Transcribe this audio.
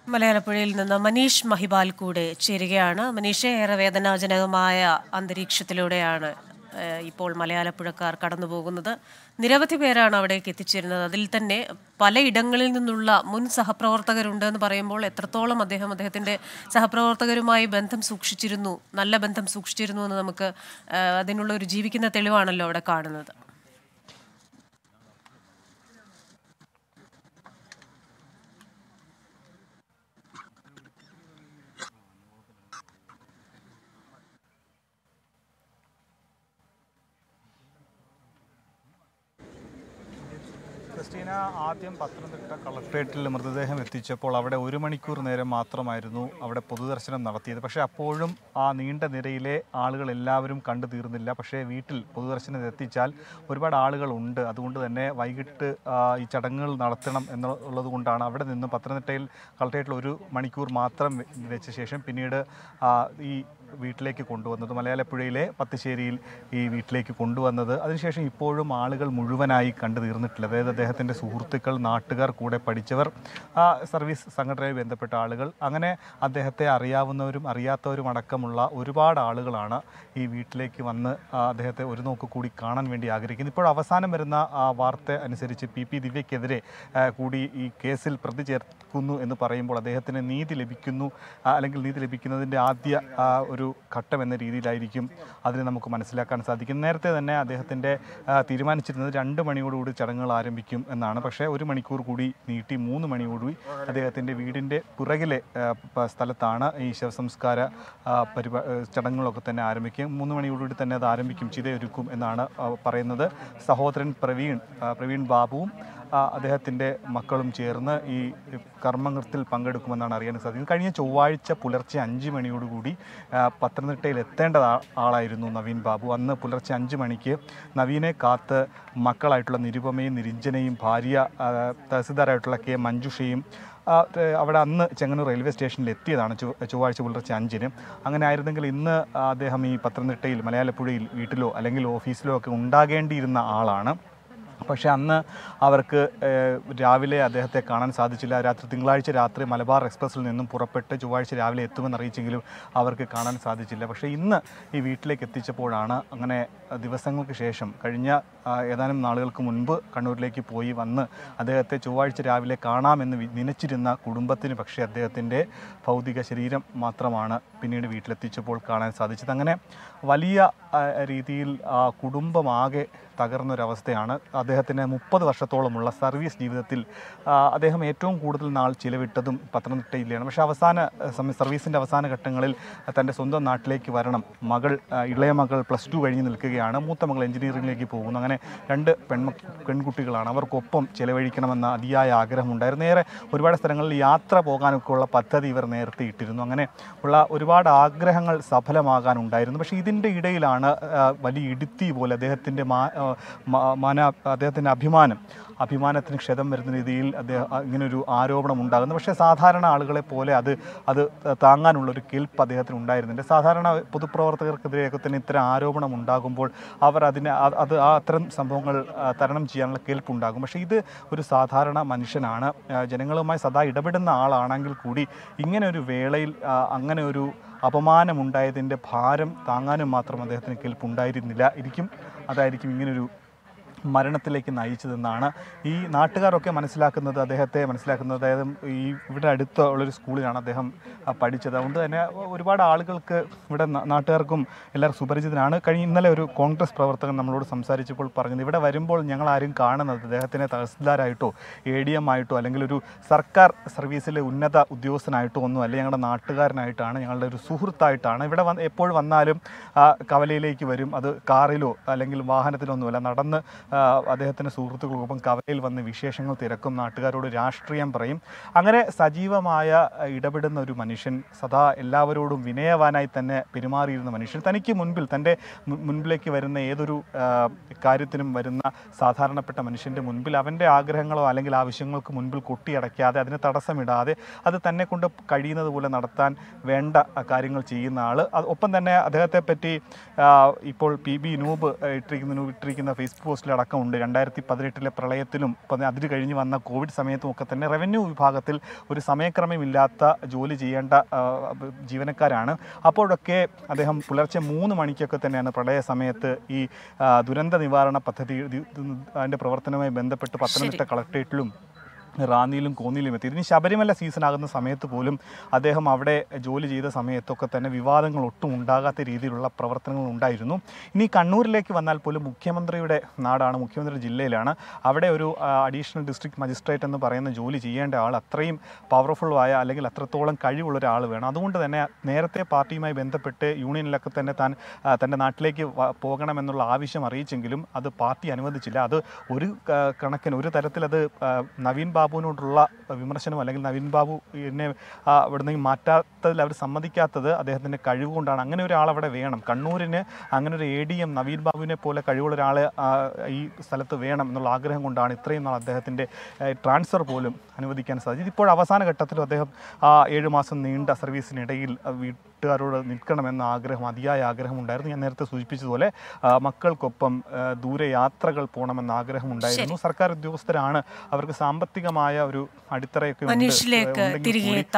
മലയാളപ്പുഴയിൽ നിന്ന് മനീഷ് മഹിബാൽ കൂടെ ചേരുകയാണ് മനീഷ് ഏറെ വേദനാജനകമായ അന്തരീക്ഷത്തിലൂടെയാണ് ഏഹ്, ഇപ്പോൾ മലയാളപ്പുഴക്കാർ കടന്നു പോകുന്നത് നിരവധി പേരാണ് അവിടേക്ക് എത്തിച്ചേരുന്നത് അതിൽ തന്നെ പലയിടങ്ങളിൽ നിന്നുള്ള മുൻ സഹപ്രവർത്തകരുണ്ട് എന്ന് പറയുമ്പോൾ എത്രത്തോളം അദ്ദേഹം അദ്ദേഹത്തിന്റെ സഹപ്രവർത്തകരുമായി ബന്ധം സൂക്ഷിച്ചിരുന്നു നല്ല ബന്ധം സൂക്ഷിച്ചിരുന്നു എന്ന് നമുക്ക് ഏഹ്, അതിനുള്ള ഒരു ജീവിക്കുന്ന തെളിവാണല്ലോ അവിടെ കാണുന്നത് ക്രിസ്റ്റീന ആദ്യം പത്തനംതിട്ട കളക്ട്രേറ്റിൽ മൃതദേഹം എത്തിച്ചപ്പോൾ അവിടെ ഒരു മണിക്കൂർ നേരം മാത്രമായിരുന്നു അവിടെ പൊതുദർശനം നടത്തിയത് പക്ഷേ അപ്പോഴും ആ നീണ്ട നിരയിലെ ആളുകൾ എല്ലാവരും കണ്ടു തീർന്നില്ല പക്ഷേ വീട്ടിൽ പൊതുദർശനം എത്തിച്ചാൽ ഒരുപാട് ആളുകൾ ഉണ്ട് അതുകൊണ്ട് തന്നെ വൈകിട്ട് ആ, ഈ ചടങ്ങുകൾ നടത്തണം എന്നുള്ളത് കൊണ്ടാണ് അവിടെ നിന്ന് പത്തനംതിട്ടയിൽ കളക്ട്രേറ്റിൽ ഒരു മണിക്കൂർ മാത്രം വെ- വെച്ച ശേഷം പിന്നീട് ആ, ഈ വീട്ടിലേക്ക് കൊണ്ടുവന്നത് മലയാളപ്പുഴയിലെ പത്തുശ്ശേരിയിൽ ഈ വീട്ടിലേക്ക് കൊണ്ടുവന്നത് അതിനുശേഷം ഇപ്പോഴും ആളുകൾ മുഴുവനായി കണ്ടു തീർന്നിട്ടില്ല അതായത് അദ്ദേഹത്തിൻ്റെ സുഹൃത്തുക്കൾ നാട്ടുകാർ കൂടെ പഠിച്ചവർ ആ സർവീസ് സംഘടനയുമായി ബന്ധപ്പെട്ട ആളുകൾ അങ്ങനെ അദ്ദേഹത്തെ അറിയാവുന്നവരും അറിയാത്തവരും അടക്കമുള്ള ഒരുപാട് ആളുകളാണ് ഈ വീട്ടിലേക്ക് വന്ന് ആ, അദ്ദേഹത്തെ ഒരു നോക്ക് കൂടി കാണാൻ വേണ്ടി ആഗ്രഹിക്കുന്നത് ഇപ്പോൾ അവസാനം വരുന്ന ആ വാർത്ത അനുസരിച്ച് പി പി ദിവ്യക്കെതിരെ ആ, കൂടി ഈ കേസിൽ പ്രതി ചേർക്കുന്നു എന്ന് പറയുമ്പോൾ അദ്ദേഹത്തിന് നീതി ലഭിക്കുന്നു ആ, അല്ലെങ്കിൽ നീതി ലഭിക്കുന്നതിൻ്റെ ആദ്യ ആ, ഒരു ഘട്ടം എന്ന രീതിയിലായിരിക്കും അതിനെ നമുക്ക് മനസ്സിലാക്കാൻ സാധിക്കും നേരത്തെ തന്നെ അദ്ദേഹത്തിൻ്റെ ആ, തീരുമാനിച്ചിരുന്നത് രണ്ട് മണിയോടുകൂടി ചടങ്ങുകൾ ആരംഭിക്കും എന്നാണ് പക്ഷേ ഒരു മണിക്കൂർ കൂടി നീട്ടി മൂന്ന് മണിയോടുകൂടി അദ്ദേഹത്തിൻ്റെ വീടിൻ്റെ പുറകിലെ ആ, പ- സ്ഥലത്താണ് ഈ ശവസംസ്കാര ആ, പരിപാ ആ, ചടങ്ങുകളൊക്കെ തന്നെ ആരംഭിക്കും മൂന്ന് മണിയോടുകൂടി തന്നെ അത് ആരംഭിക്കും ചിതയൊരുക്കും എന്നാണ് ആ, പറയുന്നത് സഹോദരൻ പ്രവീൺ ആ, പ്രവീൺ ബാബുവും ആ, അദ്ദേഹത്തിൻ്റെ മക്കളും ചേർന്ന് ഈ കർമ്മത്തിൽ പങ്കെടുക്കുമെന്നാണ് അറിയാൻ സാധിക്കുന്നത് കഴിഞ്ഞ ചൊവ്വാഴ്ച പുലർച്ചെ അഞ്ച് മണിയോടുകൂടി ആ, പത്തനംതിട്ടയിൽ എത്തേണ്ട ആ- ആളായിരുന്നു നവീൻ ബാബു അന്ന് പുലർച്ചെ അഞ്ച് മണിക്ക് നവീനെ കാത്ത് മക്കളായിട്ടുള്ള നിരുപമയും നിരിഞ്ജനയും ഭാര്യ ആ, തഹസിൽദാരായിട്ടുള്ള കെ മഞ്ജുഷയും ആ, ഏ, അവിടെ അന്ന് ചെങ്ങന്നൂർ റെയിൽവേ സ്റ്റേഷനിൽ എത്തിയതാണ് ചൊവ്വ- ചൊവ്വാഴ്ച പുലർച്ചെ അഞ്ചിന് അങ്ങനെ ആയിരുന്നെങ്കിൽ ഇന്ന് അദ്ദേഹം ഈ പത്തനംതിട്ടയിൽ മലയാളപ്പുഴയിൽ വീട്ടിലോ അല്ലെങ്കിൽ ഓഫീസിലോ ഒക്കെ ഉണ്ടാകേണ്ടിയിരുന്ന ആളാണ് പക്ഷേ അന്ന് അവർക്ക് ഏഹ്, രാവിലെ അദ്ദേഹത്തെ കാണാൻ സാധിച്ചില്ല രാത്രി തിങ്കളാഴ്ച രാത്രി മലബാർ എക്സ്പ്രസ്സിൽ നിന്നും പുറപ്പെട്ട് ചൊവ്വാഴ്ച രാവിലെ എത്തുമെന്ന് അറിയിച്ചെങ്കിലും അവർക്ക് കാണാൻ സാധിച്ചില്ല പക്ഷേ ഇന്ന് ഈ വീട്ടിലേക്ക് എത്തിച്ചപ്പോഴാണ് അങ്ങനെ അഹ്, ദിവസങ്ങൾക്ക് ശേഷം കഴിഞ്ഞ ആ, ഏതാനും നാളുകൾക്ക് മുൻപ് കണ്ണൂരിലേക്ക് പോയി വന്ന് അദ്ദേഹത്തെ ചൊവ്വാഴ്ച രാവിലെ കാണാമെന്ന് വി- നനച്ചിരുന്ന കുടുംബത്തിന് പക്ഷേ അദ്ദേഹത്തിൻ്റെ ഭൗതിക ശരീരം മാത്രമാണ് പിന്നീട് വീട്ടിലെത്തിച്ചപ്പോൾ കാണാൻ സാധിച്ചത് അങ്ങനെ വലിയ ആ, രീതിയിൽ ആ കുടുംബമാകെ തകർന്നൊരവസ്ഥയാണ് അദ്ദേഹത്തിന് മുപ്പത് വർഷത്തോളമുള്ള സർവീസ് ജീവിതത്തിൽ ആ, അദ്ദേഹം ഏറ്റവും കൂടുതൽ നാൾ ചിലവിട്ടതും പത്തനംതിട്ട ജില്ലയാണ് പക്ഷേ അവസാന ആ, സമയ സർവീസിൻ്റെ അവസാന ഘട്ടങ്ങളിൽ തൻ്റെ സ്വന്തം നാട്ടിലേക്ക് വരണം മകൾ ആ, ഇളയ മകൾ പ്ലസ് ടു കഴിഞ്ഞ് നിൽക്കുകയാണ് മൂത്ത മകൾ എഞ്ചിനീയറിംഗിലേക്ക് പോകുന്നു അങ്ങനെ രണ്ട് പെൺമ പെൺകുട്ടികളാണ് അവർക്കൊപ്പം ചിലവഴിക്കണമെന്ന അതിയായ ആഗ്രഹമുണ്ടായിരുന്നു ഏറെ ഒരുപാട് സ്ഥലങ്ങളിൽ യാത്ര പോകാനൊക്കെ ഉള്ള പദ്ധതി ഇവർ നേരത്തെ ഇട്ടിരുന്നു അങ്ങനെ ഉള്ള ഒരുപാട് ആഗ്രഹങ്ങൾ സഫലമാകാനുണ്ടായിരുന്നു പക്ഷേ ഇതിൻ്റെ ഇടയിലാണ് ആ, വലിയ ഇടുത്തി പോലെ അദ്ദേഹത്തിൻ്റെ മാ ആ, മ- മാന അദ്ദേഹത്തിൻ്റെ അഭിമാനം അഭിമാനത്തിന് ക്ഷതം വരുന്ന രീതിയിൽ അദ്ദേഹം ആ, ഇങ്ങനൊരു ആരോപണം ഉണ്ടാകുന്നു പക്ഷേ സാധാരണ ആളുകളെ പോലെ അത് അത് താങ്ങാനുള്ള ഒരു കെൽപ്പ് അദ്ദേഹത്തിന് ഉണ്ടായിരുന്നില്ല സാധാരണ പൊതുപ്രവർത്തകർക്കെതിരെയൊക്കെ തന്നെ ഇത്തരം ആരോപണം ഉണ്ടാകുമ്പോൾ അവർ അതിനെ അത് അത് ആ അത്തരം സംഭവങ്ങൾ ആ, തരണം ചെയ്യാനുള്ള കെൽപ്പ് ഉണ്ടാകും പക്ഷേ ഇത് ഒരു സാധാരണ മനുഷ്യനാണ് ആ, ജനങ്ങളുമായി സദാ ഇടപെടുന്ന ആളാണെങ്കിൽ കൂടി ഇങ്ങനെ ഒരു വേളയിൽ ആ, അങ്ങനെ ഒരു അപമാനമുണ്ടായതിൻ്റെ ഭാരം താങ്ങാനും മാത്രം അദ്ദേഹത്തിന് കെൽപ്പ് ഉണ്ടായിരുന്നില്ല ഇരിക്കും അതായിരിക്കും ഇങ്ങനൊരു മരണത്തിലേക്ക് നയിച്ചതെന്നാണ് ഈ നാട്ടുകാരൊക്കെ മനസ്സിലാക്കുന്നത് അദ്ദേഹത്തെ മനസ്സിലാക്കുന്നത് അതായത് ഈ ഇവിടെ അടുത്ത ഉള്ളൊരു സ്കൂളിലാണ് അദ്ദേഹം ആ, പഠിച്ചത് അതുകൊണ്ട് തന്നെ ഒരുപാട് ആളുകൾക്ക് ഇവിടെ നാ- നാട്ടുകാർക്കും എല്ലാവർക്കും സുപരിചിതനാണ് കഴിഞ്ഞ ഇന്നലെ ഒരു കോൺഗ്രസ് പ്രവർത്തകൻ നമ്മളോട് സംസാരിച്ചപ്പോൾ പറഞ്ഞത് ഇവിടെ വരുമ്പോൾ ഞങ്ങൾ ആരും കാണുന്നത് അദ്ദേഹത്തിനെ തഹസിൽദാരായിട്ടോ എ ഡി എം ആയിട്ടോ അല്ലെങ്കിൽ ഒരു സർക്കാർ സർവീസിലെ ഉന്നത ഉദ്യോഗസ്ഥനായിട്ടോ ഒന്നും അല്ല ഞങ്ങളുടെ നാട്ടുകാരനായിട്ടാണ് ഞങ്ങളുടെ ഒരു സുഹൃത്തായിട്ടാണ് ഇവിടെ വന്ന് എപ്പോൾ വന്നാലും ആ, കവലയിലേക്ക് വരും അത് കാറിലോ അല്ലെങ്കിൽ വാഹനത്തിലോ ഒന്നുമല്ല നടന്ന് ആ, അദ്ദേഹത്തിൻ്റെ സുഹൃത്തുക്കൾക്കൊപ്പം കവലയിൽ വന്ന് വിശേഷങ്ങൾ തിരക്കും നാട്ടുകാരോട് രാഷ്ട്രീയം പറയും അങ്ങനെ സജീവമായ ആ, ഇടപെടുന്ന ഒരു മനുഷ്യൻ സദാ എല്ലാവരോടും വിനയവാനായി തന്നെ പെരുമാറിയിരുന്ന മനുഷ്യൻ തനിക്ക് മുൻപിൽ തൻ്റെ മു- മുൻപിലേക്ക് വരുന്ന ഏതൊരു ആ, കാര്യത്തിനും വരുന്ന സാധാരണപ്പെട്ട മനുഷ്യൻ്റെ മുൻപിൽ അവൻ്റെ ആഗ്രഹങ്ങളോ അല്ലെങ്കിൽ ആവശ്യങ്ങൾക്ക് മുൻപിൽ കൊട്ടിയടയ്ക്കാതെ അതിന് തടസ്സമിടാതെ അത് തന്നെ കൊണ്ട് കഴിയുന്നത് പോലെ നടത്താൻ വേണ്ട ആ, കാര്യങ്ങൾ ചെയ്യുന്ന ആൾ ഒപ്പം തന്നെ അദ്ദേഹത്തെ പറ്റി ആ, ഇപ്പോൾ പി ബി നൂബ് ആ, ഇട്ടിരിക്കുന്ന നൂബ് ഇട്ടിരിക്കുന്ന ഫേസ്ബുക്ക് പോസ്റ്റിൽ അടക്കമുണ്ട് രണ്ടായിരത്തി പതിനെട്ടിലെ പ്രളയത്തിലും ഇപ്പം അതിന് കഴിഞ്ഞ് വന്ന കോവിഡ് സമയത്തും ഒക്കെ തന്നെ റവന്യൂ വിഭാഗത്തിൽ ഒരു സമയക്രമമില്ലാത്ത ജോലി ചെയ്യേണ്ട ആ, ജീവനക്കാരാണ് അപ്പോഴൊക്കെ അദ്ദേഹം പുലർച്ചെ മൂന്ന് മണിക്കൊക്കെ തന്നെയാണ് പ്രളയ സമയത്ത് ഈ ആ, ദുരന്ത നിവാരണ പദ്ധതി ഇത് അതിൻ്റെ പ്രവർത്തനവുമായി ബന്ധപ്പെട്ട് പത്തനംതിട്ട കളക്ട്രേറ്റിലും റാന്നിയിലും കോന്നിയിലും എത്തി ഇതിന് ശബരിമല സീസൺ ആകുന്ന സമയത്ത് പോലും അദ്ദേഹം അവിടെ ജോലി ചെയ്ത സമയത്തൊക്കെ തന്നെ വിവാദങ്ങൾ ഒട്ടും ഉണ്ടാകാത്ത രീതിയിലുള്ള പ്രവർത്തനങ്ങൾ ഉണ്ടായിരുന്നു ഇനി കണ്ണൂരിലേക്ക് വന്നാൽ പോലും മുഖ്യമന്ത്രിയുടെ നാടാണ് മുഖ്യമന്ത്രി ജില്ലയിലാണ് അവിടെ ഒരു അഡീഷണൽ ഡിസ്ട്രിക്ട് മജിസ്ട്രേറ്റ് എന്ന് പറയുന്ന ജോലി ചെയ്യേണ്ട ആൾ അത്രയും പവർഫുൾ ആയ അല്ലെങ്കിൽ അത്രത്തോളം കഴിവുള്ള ഒരാൾ വേണം അതുകൊണ്ട് തന്നെ നേരത്തെ പാർട്ടിയുമായി ബന്ധപ്പെട്ട് യൂണിയനിലൊക്കെ തന്നെ താൻ ആ, തൻ്റെ നാട്ടിലേക്ക് വ- പോകണമെന്നുള്ള ആവശ്യം അറിയിച്ചെങ്കിലും അത് പാർട്ടി അനുവദിച്ചില്ല അത് ഒരു ആ, കണക്കിന് ഒരു തരത്തിൽ അത് ആ, നവീൻ ബാബുവിനോടുള്ള വിമർശനം അല്ലെങ്കിൽ നവീൻ ബാബു എന്നെ ആ, ഇവിടുന്ന് മാറ്റാത്തതിൽ അവർ സമ്മതിക്കാത്തത് അദ്ദേഹത്തിൻ്റെ കഴിവ് കൊണ്ടാണ് അങ്ങനെ ഒരാൾ അവിടെ വേണം കണ്ണൂരിന് അങ്ങനെ ഒരു എ ഡി എം നവീൻ ബാബുവിനെ പോലെ കഴിവുള്ള ഒരാൾ ഈ സ്ഥലത്ത് വേണം എന്നുള്ള ആഗ്രഹം കൊണ്ടാണ് ഇത്രയും നാൾ അദ്ദേഹത്തിൻ്റെ ട്രാൻസ്ഫർ പോലും അനുവദിക്കാൻ സാധിച്ചത് ഇപ്പോൾ അവസാന ഘട്ടത്തിലും അദ്ദേഹം ആ ഏഴ് മാസം നീണ്ട സർവീസിനിടയിൽ ആ, വീട്ടുകാരോട് നിൽക്കണമെന്ന ആഗ്രഹം അതിയായ ആഗ്രഹമുണ്ടായിരുന്നു ഞാൻ നേരത്തെ സൂചിപ്പിച്ചതുപോലെ ആ, മക്കൾക്കൊപ്പം ആ, ദൂരെ യാത്രകൾ പോകണമെന്ന ആഗ്രഹമുണ്ടായിരുന്നു സർക്കാർ ഉദ്യോഗസ്ഥരാണ് അവർക്ക് സാമ്പത്തികമായ ഒരു അടിത്തറയൊക്കെ ഉണ്ട്. മനീഷിലേക്ക് ഉണ്ടെങ്കിൽ തിരികെ കൂടി എത്താം